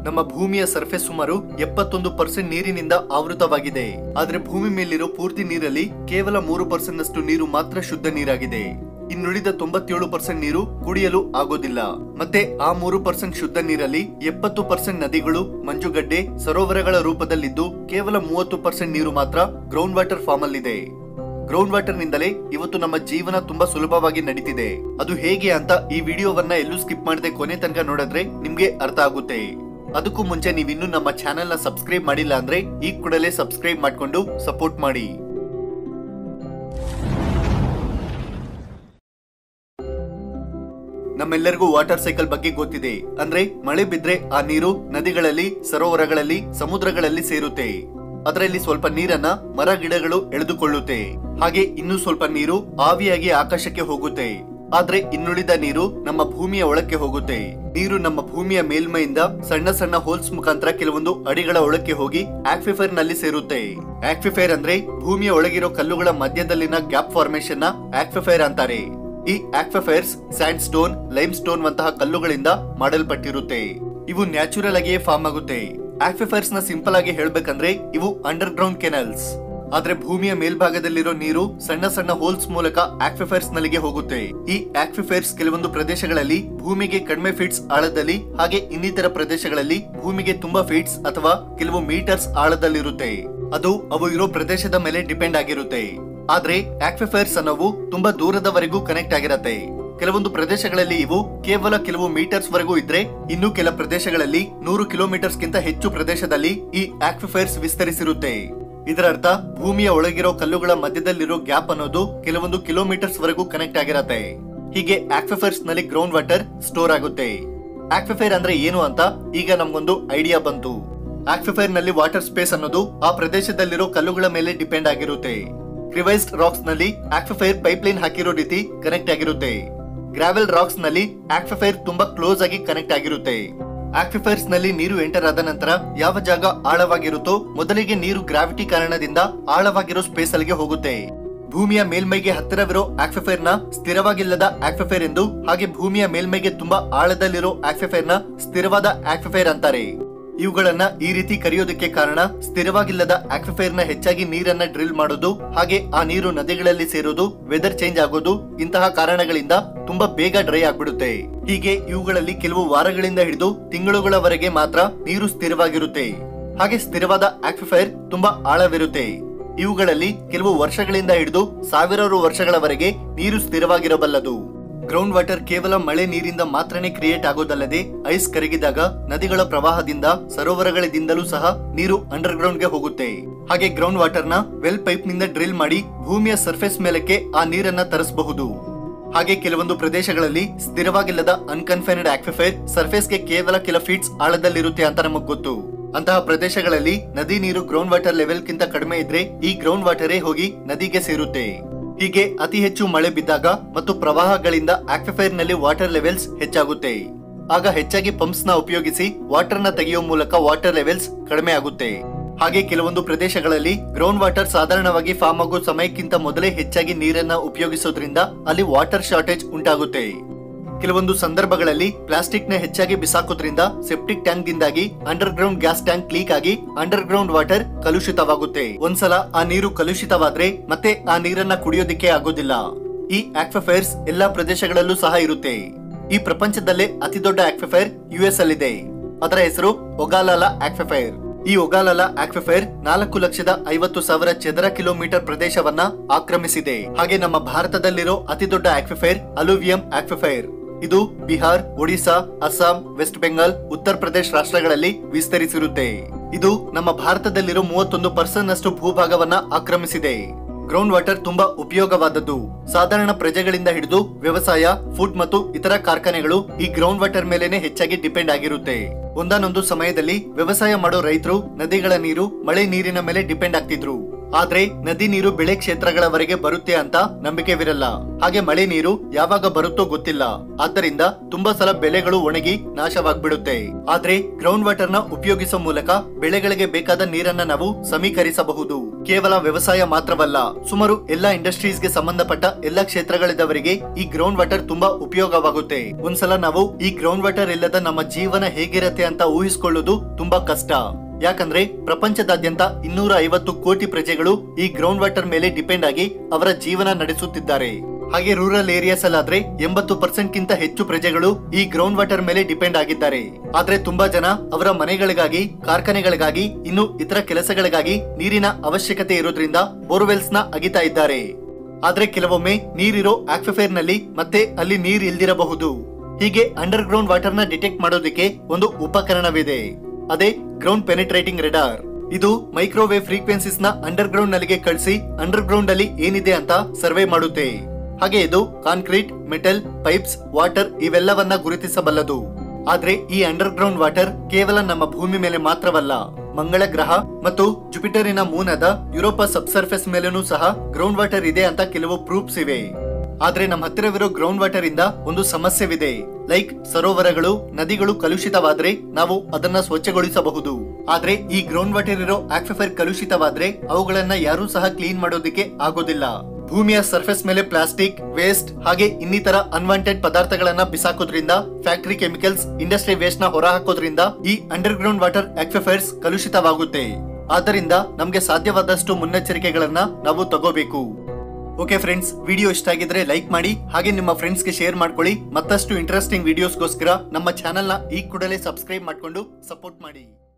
ನಮ್ಮ ಭೂಮಿಯ ಸರ್ಫೇಸ್ ಸುಮಾರು ಎಪ್ಪತ್ತೊಂದು ಪರ್ಸೆಂಟ್ ನೀರಿನಿಂದ ಆವೃತವಾಗಿದೆ ಆದ್ರೆ ಭೂಮಿ ಮೇಲಿರೋ ಪೂರ್ತಿ ನೀರಲ್ಲಿ ಕೇವಲ ಮೂರು ಪರ್ಸೆಂಟ್ ನಷ್ಟು ನೀರು ಮಾತ್ರ ಶುದ್ಧ ನೀರಾಗಿದೆ ಇನ್ನುಳಿದ ತೊಂಬತ್ತೇಳು ಪರ್ಸೆಂಟ್ ನೀರು ಕುಡಿಯಲು ಆಗೋದಿಲ್ಲ ಮತ್ತೆ ಆ ಮೂರು ಪರ್ಸೆಂಟ್ ಶುದ್ಧ ನೀರಲ್ಲಿ ಎಪ್ಪತ್ತು ಪರ್ಸೆಂಟ್ ನದಿಗಳು ಮಂಜುಗಡ್ಡೆ ಸರೋವರಗಳ ರೂಪದಲ್ಲಿದ್ದು ಕೇವಲ ಮೂವತ್ತು ಪರ್ಸೆಂಟ್ ನೀರು ಮಾತ್ರ ಗ್ರೌಂಡ್ ವಾಟರ್ ಫಾರ್ಮ್ ಅಲ್ಲಿದೆ ಗ್ರೌಂಡ್ ವಾಟರ್ ನಿಂದಲೇ ಇವತ್ತು ನಮ್ಮ ಜೀವನ ತುಂಬಾ ಸುಲಭವಾಗಿ ನಡೀತಿದೆ ಅದು ಹೇಗೆ ಅಂತ ಈ ವಿಡಿಯೋವನ್ನ ಎಲ್ಲೂ ಸ್ಕಿಪ್ ಮಾಡದೆ ಕೊನೆ ತನಕ ನೋಡಿದ್ರೆ ನಿಮ್ಗೆ ಅರ್ಥ ಆಗುತ್ತೆ ಅದಕ್ಕೂ ಮುಂಚೆ ನೀವಿನ್ನೂ ನಮ್ಮ ಚಾನೆಲ್ ನ ಸಬ್ಸ್ಕ್ರೈಬ್ ಮಾಡಿಲ್ಲ ಅಂದ್ರೆ ಈ ಕೂಡಲೇ ಸಬ್ಸ್ಕ್ರೈಬ್ ಮಾಡ್ಕೊಂಡು ಸಪೋರ್ಟ್ ಮಾಡಿ ನಮ್ಮೆಲ್ಲರಿಗೂ ವಾಟರ್ ಸೈಕಲ್ ಬಗ್ಗೆ ಗೊತ್ತಿದೆ ಅಂದ್ರೆ ಮಳೆ ಬಿದ್ರೆ ಆ ನೀರು ನದಿಗಳಲ್ಲಿ ಸರೋವರಗಳಲ್ಲಿ ಸಮುದ್ರಗಳಲ್ಲಿ ಸೇರುತ್ತೆ ಅದರಲ್ಲಿ ಸ್ವಲ್ಪ ನೀರನ್ನ ಮರ ಗಿಡಗಳು ಎಳೆದುಕೊಳ್ಳುತ್ತೆ ಹಾಗೆ ಇನ್ನೂ ಸ್ವಲ್ಪ ನೀರು ಆವಿಯಾಗಿ ಆಕಾಶಕ್ಕೆ ಹೋಗುತ್ತೆ ಆದ್ರೆ ಇನ್ನುಳಿದ ನೀರು ನಮ್ಮ ಭೂಮಿಯ ಒಳಕ್ಕೆ ಹೋಗುತ್ತೆ ನೀರು ನಮ್ಮ ಭೂಮಿಯ ಮೇಲ್ಮೈಯಿಂದ ಸಣ್ಣ ಸಣ್ಣ ಹೋಲ್ಸ್ ಮುಖಾಂತರ ಕೆಲವೊಂದು ಅಡಿಗಳ ಒಳಕ್ಕೆ ಹೋಗಿ ಆಕ್ವಿಫೈರ್ ನಲ್ಲಿ ಸೇರುತ್ತೆ ಆಕ್ವಿಫೈರ್ ಅಂದ್ರೆ ಭೂಮಿಯ ಒಳಗಿರೋ ಕಲ್ಲುಗಳ ಮಧ್ಯದಲ್ಲಿನ ಗ್ಯಾಪ್ ಫಾರ್ಮೇಶನ್ ನ ಆಕ್ವಿಫೈರ್ ಅಂತಾರೆ ಈ aquifers sandstone limestone ವಂತಹ ಕಲ್ಲುಗಳಿಂದ ಮಾಡಲ್ಪಟ್ಟಿರುತ್ತೆ ಇವು ನ್ಯಾಚುರಲ್ ಆಗಿಯೇ ಫಾರ್ಮ್ ಆಗುತ್ತೆ ಆಕ್ವಿಫೈರ್ಸ್ ನ ಸಿಂಪಲ್ ಆಗಿ ಹೇಳ್ಬೇಕಂದ್ರೆ ಇವು ಅಂಡರ್ ಗ್ರೌಂಡ್ ಕೆನಲ್ಸ್ ಆದ್ರೆ ಭೂಮಿಯ ಮೇಲ್ಭಾಗದಲ್ಲಿರೋ ನೀರು ಸಣ್ಣ ಸಣ್ಣ ಹೋಲ್ಸ್ ಮೂಲಕ ಆಕ್ವಿಫೈರ್ಸ್ ನಲ್ಲಿಗೆ ಹೋಗುತ್ತೆ ಈ ಆಕ್ವಿಫೈರ್ಸ್ ಕೆಲವೊಂದು ಪ್ರದೇಶಗಳಲ್ಲಿ ಭೂಮಿಗೆ ಕಡಿಮೆ ಫೀಟ್ಸ್ ಆಳದಲ್ಲಿ ಹಾಗೆ ಇನ್ನಿತರ ಪ್ರದೇಶಗಳಲ್ಲಿ ಭೂಮಿಗೆ ತುಂಬಾ ಫೀಟ್ಸ್ ಅಥವಾ ಕೆಲವು ಮೀಟರ್ಸ್ ಆಳದಲ್ಲಿರುತ್ತೆ ಅದು ಅವು ಇರೋ ಪ್ರದೇಶದ ಮೇಲೆ ಡಿಪೆಂಡ್ ಆಗಿರುತ್ತೆ ಆದ್ರೆ ಆಕ್ವಿಫೈರ್ಸ್ ಅನ್ನೋವು ತುಂಬಾ ದೂರದವರೆಗೂ ಕನೆಕ್ಟ್ ಆಗಿರತ್ತೆ ಕೆಲವೊಂದು ಪ್ರದೇಶಗಳಲ್ಲಿ ಇವು ಕೇವಲ ಕೆಲವು ಮೀಟರ್ಸ್ ವರೆಗೂ ಇದ್ರೆ ಇನ್ನು ಕೆಲ ಪ್ರದೇಶಗಳಲ್ಲಿ ನೂರು ಕಿಲೋಮೀಟರ್ಸ್ ಗಿಂತ ಹೆಚ್ಚು ಪ್ರದೇಶದಲ್ಲಿ ಈ ಆಕ್ವಿಫೈರ್ಸ್ ವಿಸ್ತರಿಸಿರುತ್ತೆ ಇದರ ಅರ್ಥ ಭೂಮಿಯ ಒಳಗಿರೋ ಕಲ್ಲುಗಳ ಮಧ್ಯದಲ್ಲಿರೋ ಗ್ಯಾಪ್ ಅನ್ನೋದು ಕೆಲವೊಂದು ಕಿಲೋಮೀಟರ್ಸ್ ವರೆಗೂ ಕನೆಕ್ಟ್ ಆಗಿರತ್ತೆ ಹೀಗೆ ಆಕ್ವಿಫೈರ್ಸ್ ನಲ್ಲಿ ಗ್ರೌಂಡ್ ವಾಟರ್ ಸ್ಟೋರ್ ಆಗುತ್ತೆ ಆಕ್ವಿಫೈರ್ ಅಂದ್ರೆ ಏನು ಅಂತ ಈಗ ನಮ್ಗೊಂದು ಐಡಿಯಾ ಬಂತು ಆಕ್ವಿಫೈರ್ ನಲ್ಲಿ ವಾಟರ್ ಸ್ಪೇಸ್ ಅನ್ನೋದು ಆ ಪ್ರದೇಶದಲ್ಲಿರೋ ಕಲ್ಲುಗಳ ಮೇಲೆ ಡಿಪೆಂಡ್ ಆಗಿರುತ್ತೆ ಕ್ರಿವೈಸ್ಡ್ ರಾಕ್ಸ್ ನಲ್ಲಿ ಆಕ್ವಿಫೈರ್ ಪೈಪ್ಲೈನ್ ಹಾಕಿರೋ ರೀತಿ ಕನೆಕ್ಟ್ ಆಗಿರುತ್ತೆ ಗ್ರಾವೆಲ್ ರಾಕ್ಸ್ ನಲ್ಲಿ ಆಕ್ವಿಫೈರ್ ತುಂಬಾ ಕ್ಲೋಸ್ ಆಗಿ ಕನೆಕ್ಟ್ ಆಗಿರುತ್ತೆ ಆಕ್ವಿಫೈರ್ಸ್ ನಲ್ಲಿ ನೀರು ಎಂಟರ್ ಆದ ನಂತರ ಯಾವ ಜಾಗ ಆಳವಾಗಿರುತ್ತೋ ಮೊದಲಿಗೆ ನೀರು ಗ್ರಾವಿಟಿ ಕಾರಣದಿಂದ ಆಳವಾಗಿರೋ ಸ್ಪೇಸ್ ಅಲ್ಲಿಗೆ ಹೋಗುತ್ತೆ ಭೂಮಿಯ ಮೇಲ್ಮೈಗೆ ಹತ್ತಿರವಿರೋ ಆಕ್ವಿಫೈರ್ ನ ಸ್ಥಿರವಾಗಿಲ್ಲದ ಆಕ್ವಿಫೈರ್ ಎಂದು ಹಾಗೆ ಭೂಮಿಯ ಮೇಲ್ಮೈಗೆ ತುಂಬಾ ಆಳದಲ್ಲಿರೋ ಆಕ್ವಿಫೈರ್ ನ ಸ್ಥಿರವಾದ ಆಕ್ವಿಫೈರ್ ಅಂತಾರೆ ಇವುಗಳನ್ನ ಈ ರೀತಿ ಕರೆಯೋದಕ್ಕೆ ಕಾರಣ ಸ್ಥಿರವಾಗಿಲ್ಲದ ಆಕ್ವಿಫೈರ್ ನ ಹೆಚ್ಚಾಗಿ ನೀರನ್ನ ಡ್ರಿಲ್ ಮಾಡೋದು ಹಾಗೆ ಆ ನೀರು ನದಿಗಳಲ್ಲಿ ಸೇರೋದು ವೆದರ್ ಚೇಂಜ್ ಆಗೋದು ಇಂತಹ ಕಾರಣಗಳಿಂದ ತುಂಬಾ ಬೇಗ ಡ್ರೈ ಆಗ್ಬಿಡುತ್ತೆ ಹೀಗೆ ಇವುಗಳಲ್ಲಿ ಕೆಲವು ವಾರಗಳಿಂದ ಹಿಡಿದು ತಿಂಗಳುಗಳವರೆಗೆ ಮಾತ್ರ ನೀರು ಸ್ಥಿರವಾಗಿರುತ್ತೆ ಹಾಗೆ ಸ್ಥಿರವಾದ ಆಕ್ವಿಫೈರ್ ತುಂಬಾ ಆಳವಿರುತ್ತೆ ಇವುಗಳಲ್ಲಿ ಕೆಲವು ವರ್ಷಗಳಿಂದ ಹಿಡಿದು ಸಾವಿರಾರು ವರ್ಷಗಳವರೆಗೆ ನೀರು ಸ್ಥಿರವಾಗಿರಬಲ್ಲದು ಗ್ರೌಂಡ್ ವಾಟರ್ ಕೇವಲ ಮಳೆ ನೀರಿಂದ ಮಾತ್ರನೇ ಕ್ರಿಯೇಟ್ ಆಗೋದಲ್ಲದೆ ಐಸ್ ಕರಗಿದಾಗ ನದಿಗಳ ಪ್ರವಾಹದಿಂದ ಸರೋವರಗಳಿಂದಲೂ ಸಹ ನೀರು ಅಂಡರ್ ಗ್ರೌಂಡ್ ಗೆ ಹೋಗುತ್ತೆ ಹಾಗೆ ಗ್ರೌಂಡ್ ವಾಟರ್ ನ ವೆಲ್ ಪೈಪ್ ನಿಂದ ಡ್ರಿಲ್ ಮಾಡಿ ಭೂಮಿಯ ಸರ್ಫೇಸ್ ಮೇಲಕ್ಕೆ ಆ ನೀರನ್ನ ತರಿಸಬಹುದು ಹಾಗೆ ಕೆಲವೊಂದು ಪ್ರದೇಶಗಳಲ್ಲಿ ಸ್ಥಿರವಾಗಿಲ್ಲದ ಅನ್ಕನ್ಫೈನ್ಡ್ ಆಕ್ವಿಫೈರ್ ಸರ್ಫೇಸ್ಗೆ ಕೇವಲ ಕೆಲ ಫೀಟ್ಸ್ ಆಳದಲ್ಲಿರುತ್ತೆ ಅಂತ ನಮಗ್ ಗೊತ್ತು ಅಂತಹ ಪ್ರದೇಶಗಳಲ್ಲಿ ನದಿ ನೀರು ಗ್ರೌಂಡ್ ವಾಟರ್ ಲೆವೆಲ್ ಗಿಂತ ಕಡಿಮೆ ಇದ್ರೆ ಈ ಗ್ರೌಂಡ್ ವಾಟರೇ ಹೋಗಿ ನದಿಗೆ ಸೇರುತ್ತೆ ಹೀಗೆ ಅತಿ ಹೆಚ್ಚು ಮಳೆ ಬಿದ್ದಾಗ ಮತ್ತು ಪ್ರವಾಹಗಳಿಂದ ಆಕ್ವಿಫೈರ್ ನಲ್ಲಿ ವಾಟರ್ ಲೆವೆಲ್ಸ್ ಹೆಚ್ಚಾಗುತ್ತೆ ಆಗ ಹೆಚ್ಚಾಗಿ ಪಂಪ್ಸ್ ನ ಉಪಯೋಗಿಸಿ ವಾಟರ್ ನ ತೆಗೆಯುವ ಮೂಲಕ ವಾಟರ್ ಲೆವೆಲ್ಸ್ ಕಡಿಮೆ ಆಗುತ್ತೆ ಹಾಗೆ ಕೆಲವೊಂದು ಪ್ರದೇಶಗಳಲ್ಲಿ ಗ್ರೌಂಡ್ ವಾಟರ್ ಸಾಧಾರಣವಾಗಿ ಫಾರ್ಮ್ ಆಗೋ ಸಮಯಕ್ಕಿಂತ ಮೊದಲೇ ಹೆಚ್ಚಾಗಿ ನೀರನ್ನ ಉಪಯೋಗಿಸೋದ್ರಿಂದ ಅಲ್ಲಿ ವಾಟರ್ ಶಾರ್ಟೇಜ್ ಉಂಟಾಗುತ್ತೆ ಕೆಲವೊಂದು ಸಂದರ್ಭಗಳಲ್ಲಿ ಪ್ಲಾಸ್ಟಿಕ್ ನ ಹೆಚ್ಚಾಗಿ ಬಿಸಾಕೋದ್ರಿಂದ ಸೆಪ್ಟಿಕ್ ಟ್ಯಾಂಕ್ ದಿಂದಾಗಿ underground gas tank leak ಆಗಿ ಅಂಡರ್ ಗ್ರೌಂಡ್ ವಾಟರ್ ಕಲುಷಿತವಾಗುತ್ತೆ ಒಂದ್ಸಲ ಆ ನೀರು ಕಲುಷಿತವಾದ್ರೆ ಮತ್ತೆ ಆ ನೀರನ್ನ ಕುಡಿಯೋದಿಕ್ಕೆ ಆಗೋದಿಲ್ಲ ಈ ಆಕ್ವಿಫೈರ್ಸ್ ಎಲ್ಲಾ ಪ್ರದೇಶಗಳಲ್ಲೂ ಸಹ ಇರುತ್ತೆ ಈ ಪ್ರಪಂಚದಲ್ಲೇ ಅತಿ ದೊಡ್ಡ ಆಕ್ವಿಫೈರ್ ಯು ಎಸ್ ಅಲ್ಲಿದೆ ಅದರ ಹೆಸರು ಒಗಾಲಾಲ ಆಕ್ವಿಫೈರ್ ಈ ಒಗಾಲಾಲ ಆಕ್ವಿಫೈರ್ ನಾಲ್ಕು ಲಕ್ಷದ ಐವತ್ತು ಸಾವಿರ ಚದರ ಕಿಲೋಮೀಟರ್ ಪ್ರದೇಶವನ್ನ ಆಕ್ರಮಿಸಿದೆ ಹಾಗೆ ನಮ್ಮ ಭಾರತದಲ್ಲಿರೋ ಅತಿ ದೊಡ್ಡ ಆಕ್ವಿಫೈರ್ ಅಲುವಿಯಂ ಆಕ್ವಿಫೈರ್ ಇದು ಬಿಹಾರ್ ಒಡಿಶಾ ಅಸ್ಸಾಂ ವೆಸ್ಟ್ ಬೆಂಗಾಲ್ ಉತ್ತರ ಪ್ರದೇಶ ರಾಷ್ಟ್ರಗಳಲ್ಲಿ ವಿಸ್ತರಿಸಿರುತ್ತೆ ಇದು ನಮ್ಮ ಭಾರತದಲ್ಲಿರೋ ಮೂವತ್ತೊಂದು ಪರ್ಸೆಂಟ್ ಅಷ್ಟು ಭೂಭಾಗವನ್ನ ಆಕ್ರಮಿಸಿದೆ ಗ್ರೌಂಡ್ ವಾಟರ್ ತುಂಬಾ ಉಪಯೋಗವಾದದ್ದು ಸಾಧಾರಣ ಪ್ರಜೆಗಳಿಂದ ಹಿಡಿದು ವ್ಯವಸಾಯ ಫುಡ್ ಮತ್ತು ಇತರ ಕಾರ್ಖಾನೆಗಳು ಈ ಗ್ರೌಂಡ್ ವಾಟರ್ ಮೇಲೆನೆ ಹೆಚ್ಚಾಗಿ ಡಿಪೆಂಡ್ ಆಗಿರುತ್ತೆ ಒಂದಾನೊಂದು ಸಮಯದಲ್ಲಿ ವ್ಯವಸಾಯ ಮಾಡೋ ರೈತರು ನದಿಗಳ ನೀರು ಮಳೆ ನೀರಿನ ಮೇಲೆ ಡಿಪೆಂಡ್ ಆಗ್ತಿದ್ರು ಆದ್ರೆ ನದಿ ನೀರು ಬೆಳೆ ಕ್ಷೇತ್ರಗಳವರೆಗೆ ಬರುತ್ತೆ ಅಂತ ನಂಬಿಕೆವಿರಲ್ಲ ಹಾಗೆ ಮಳೆ ನೀರು ಯಾವಾಗ ಬರುತ್ತೋ ಗೊತ್ತಿಲ್ಲ ಆದ್ದರಿಂದ ತುಂಬಾ ಸಲ ಬೆಳೆಗಳು ಒಣಗಿ ನಾಶವಾಗ್ಬಿಡುತ್ತೆ ಆದ್ರೆ ಗ್ರೌಂಡ್ ವಾಟರ್ ನ ಉಪಯೋಗಿಸುವ ಮೂಲಕ ಬೆಳೆಗಳಿಗೆ ಬೇಕಾದ ನೀರನ್ನ ನಾವು ಸಮೀಕರಿಸಬಹುದು ಕೇವಲ ವ್ಯವಸಾಯ ಮಾತ್ರವಲ್ಲ ಸುಮಾರು ಎಲ್ಲಾ ಇಂಡಸ್ಟ್ರೀಸ್ಗೆ ಸಂಬಂಧಪಟ್ಟ ಎಲ್ಲಾ ಕ್ಷೇತ್ರಗಳಿದ್ದವರಿಗೆ ಈ ಗ್ರೌಂಡ್ ವಾಟರ್ ತುಂಬಾ ಉಪಯೋಗವಾಗುತ್ತೆ ಒಂದ್ಸಲ ನಾವು ಈ ಗ್ರೌಂಡ್ ವಾಟರ್ ಇಲ್ಲದ ನಮ್ಮ ಜೀವನ ಹೇಗಿರತ್ತೆ ಅಂತ ಊಹಿಸ್ಕೊಳ್ಳೋದು ತುಂಬಾ ಕಷ್ಟ ಯಾಕಂದ್ರೆ ಪ್ರಪಂಚದಾದ್ಯಂತ ಇನ್ನೂರ ಐವತ್ತು ಕೋಟಿ ಪ್ರಜೆಗಳು ಈ ಗ್ರೌಂಡ್ ವಾಟರ್ ಮೇಲೆ ಡಿಪೆಂಡ್ ಆಗಿ ಅವರ ಜೀವನ ನಡೆಸುತ್ತಿದ್ದಾರೆ ಹಾಗೆ ರೂರಲ್ ಏರಿಯಾಸ್ ಅಲ್ಲಾದ್ರೆ ಎಂಬತ್ತು ಪರ್ಸೆಂಟ್ ಗಿಂತ ಹೆಚ್ಚು ಪ್ರಜೆಗಳು ಈ ಗ್ರೌಂಡ್ ವಾಟರ್ ಮೇಲೆ ಡಿಪೆಂಡ್ ಆಗಿದ್ದಾರೆ ಆದ್ರೆ ತುಂಬಾ ಜನ ಅವರ ಮನೆಗಳಿಗಾಗಿ ಕಾರ್ಖಾನೆಗಳಿಗಾಗಿ ಇನ್ನು ಇತರ ಕೆಲಸಗಳಿಗಾಗಿ ನೀರಿನ ಅವಶ್ಯಕತೆ ಇರೋದ್ರಿಂದ ಬೋರ್ವೆಲ್ಸ್ ನ ಅಗಿತಾ ಇದ್ದಾರೆ ಆದ್ರೆ ಕೆಲವೊಮ್ಮೆ ನೀರಿರೋ ಆಕ್ವಿಫೈರ್ ನಲ್ಲಿ ಮತ್ತೆ ಅಲ್ಲಿ ನೀರ್ ಇಲ್ದಿರಬಹುದು ಹೀಗೆ ಅಂಡರ್ ಗ್ರೌಂಡ್ ವಾಟರ್ ನ ಡಿಟೆಕ್ಟ್ ಮಾಡೋದಕ್ಕೆ ಒಂದು ಉಪಕರಣವಿದೆ ಅದೇ ಗ್ರೌಂಡ್ ಪೆನಿಟ್ರೇಟಿಂಗ್ ರೆಡಾರ್ ಇದು ಮೈಕ್ರೋವೇವ್ ಫ್ರೀಕ್ವೆನ್ಸಿಸ್ ನ ಅಂಡರ್ ಗ್ರೌಂಡ್ ನಲ್ಲಿಗೆ ಕಳಿಸಿ ಅಂಡರ್ ಗ್ರೌಂಡ್ ಅಲ್ಲಿ ಏನಿದೆ ಅಂತ ಸರ್ವೆ ಮಾಡುತ್ತೆ ಹಾಗೆ ಇದು ಕಾಂಕ್ರೀಟ್ ಮೆಟಲ್ ಪೈಪ್ಸ್ ವಾಟರ್ ಇವೆಲ್ಲವನ್ನ ಗುರುತಿಸಬಲ್ಲದು ಆದ್ರೆ ಈ ಅಂಡರ್ ಗ್ರೌಂಡ್ ವಾಟರ್ ಕೇವಲ ನಮ್ಮ ಭೂಮಿ ಮೇಲೆ ಮಾತ್ರವಲ್ಲ ಮಂಗಳ ಗ್ರಹ ಮತ್ತು ಜುಪಿಟರಿನ ಮೂನ್ ಆದ ಯುರೋಪ ಸಬ್ಸರ್ಫೇಸ್ ಮೇಲೂ ಸಹ ಗ್ರೌಂಡ್ ವಾಟರ್ ಇದೆ ಅಂತ ಕೆಲವು ಪ್ರೂಫ್ಸ್ ಇವೆ ಆದ್ರೆ ನಮ್ಮ ಹತ್ತಿರವಿರೋ ಗ್ರೌಂಡ್ ವಾಟರ್ ಇಂದ ಒಂದು ಸಮಸ್ಯೆವಿದೆ ಲೈಕ್ ಸರೋವರಗಳು ನದಿಗಳು ಕಲುಷಿತವಾದ್ರೆ ನಾವು ಅದನ್ನ ಸ್ವಚ್ಛಗೊಳಿಸಬಹುದು ಆದ್ರೆ ಈ ಗ್ರೌಂಡ್ ವಾಟರ್ ಇರೋ ಆಕ್ವಿಫೈರ್ ಕಲುಷಿತವಾದ್ರೆ ಅವುಗಳನ್ನ ಯಾರೂ ಸಹ ಕ್ಲೀನ್ ಮಾಡೋದಕ್ಕೆ ಆಗೋದಿಲ್ಲ ಭೂಮಿಯ ಸರ್ಫೇಸ್ ಮೇಲೆ ಪ್ಲಾಸ್ಟಿಕ್ ವೇಸ್ಟ್ ಹಾಗೆ ಇನ್ನಿತರ ಅನ್ವಾಂಟೆಡ್ ಪದಾರ್ಥಗಳನ್ನ ಬಿಸಾಕೋದ್ರಿಂದ ಫ್ಯಾಕ್ಟರಿ ಕೆಮಿಕಲ್ಸ್ ಇಂಡಸ್ಟ್ರಿ ವೇಸ್ಟ್ ನ ಹೊರಹಾಕೋದ್ರಿಂದ ಈ ಅಂಡರ್ ಗ್ರೌಂಡ್ ವಾಟರ್ ಆಕ್ವಿಫೈರ್ಸ್ ಕಲುಷಿತವಾಗುತ್ತೆ ಆದ್ದರಿಂದ ನಮ್ಗೆ ಸಾಧ್ಯವಾದಷ್ಟು ಮುನ್ನೆಚ್ಚರಿಕೆಗಳನ್ನ ನಾವು ತಗೋಬೇಕು ಓಕೆ ಫ್ರೆಂಡ್ಸ್ ವಿಡಿಯೋ ಇಷ್ಟ ಆಗಿದ್ರೆ ಲೈಕ್ ಮಾಡಿ ಹಾಗೆ ನಿಮ್ಮ ಫ್ರೆಂಡ್ಸ್ಗೆ ಶೇರ್ ಮಾಡ್ಕೊಳ್ಳಿ ಮತ್ತಷ್ಟು ಇಂಟ್ರೆಸ್ಟಿಂಗ್ ವಿಡಿಯೋಸ್ಗೋಸ್ಕರ ನಮ್ಮ ಚಾನೆಲ್ನ ಈ ಕೂಡಲೇ ಸಬ್ಸ್ಕ್ರೈಬ್ ಮಾಡ್ಕೊಂಡು ಸಪೋರ್ಟ್ ಮಾಡಿ